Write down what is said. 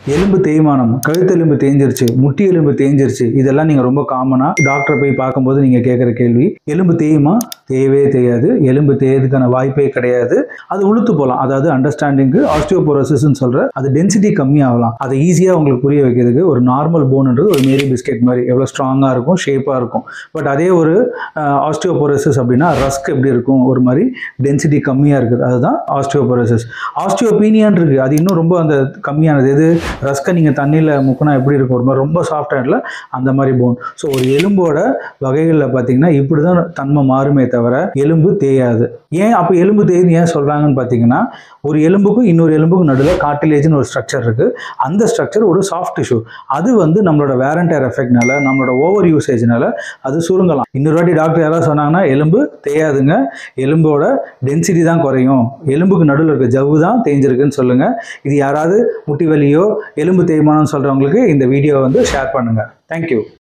எலும்பு தேய்மானம் கழுத்தெலும்பு தேஞ்சிருச்சு முட்டி எலும்பு தேஞ்சிருச்சு இதெல்லாம் நீங்கள் ரொம்ப காமனாக டாக்டரை போய் பார்க்கும்போது நீங்கள் கேட்குற கேள்வி எலும்பு தேயுமா தேயவே தேயாது எலும்பு தேயதுக்கான வாய்ப்பே கிடையாது அது உளுத்து போகலாம் அதாவது அண்டர்ஸ்டாண்டிங்க்கு ஆஸ்டியோபோரோசிஸ்ன்னு சொல்கிற அது டென்சிட்டி கம்மியாகலாம் அதை ஈஸியாக உங்களுக்கு புரிய வைக்கிறதுக்கு ஒரு நார்மல் போன்ன்றது ஒரு மேரி பிஸ்கெட் மாதிரி எவ்வளோ ஸ்ட்ராங்காக இருக்கும் ஷேப்பாக இருக்கும் பட் அதே ஒரு ஆஸ்டியோபோரோசிஸ் அப்படின்னா ரஸ்க் எப்படி இருக்கும் ஒரு மாதிரி டென்சிட்டி கம்மியாக இருக்குது அதுதான் ஆஸ்டியோபோரோசிஸ் ஆஸ்டியோபீனியான் இருக்குது அது இன்னும் ரொம்ப அந்த கம்மியானது எது ரஸ்கை நீங்கள் தண்ணியில் முக்கினா எப்படி இருக்கும் ஒரு மாதிரி ரொம்ப சாஃப்டாக அந்த மாதிரி போன் ஸோ ஒரு எலும்போட வகைகளில் பார்த்தீங்கன்னா இப்படி தான் தன்மை மாறுமே தவிர எலும்பு தேயாது ஏன் அப்போ எலும்பு தேயுது ஏன் சொல்கிறாங்கன்னு பார்த்தீங்கன்னா ஒரு எலும்புக்கும் இன்னொரு எலும்புக்கும் நடுவில் கார்டிலேஜ்னு ஒரு ஸ்ட்ரக்சர் இருக்குது அந்த ஸ்ட்ரக்சர் ஒரு சாஃப்ட் டிஷ்யூ அது வந்து நம்மளோட வேரண்டர் எஃபெக்ட்னால நம்மளோட ஓவர் யூசேஜ்னால அது சுருங்கலாம் இன்னொரு வாட்டி டாக்டர் யாராவது சொன்னாங்கன்னா எலும்பு தேயாதுங்க எலும்போட டென்சிட்டி தான் குறையும் எலும்புக்கு நடுவில் இருக்க ஜவ்வு தான் தேஞ்சிருக்குன்னு சொல்லுங்கள் இது யாராவது முட்டி வலியோ எலும்பு தேய்மானம்னு சொல்கிறவங்களுக்கு இந்த வீடியோவை வந்து ஷேர் பண்ணுங்கள் தேங்க்யூ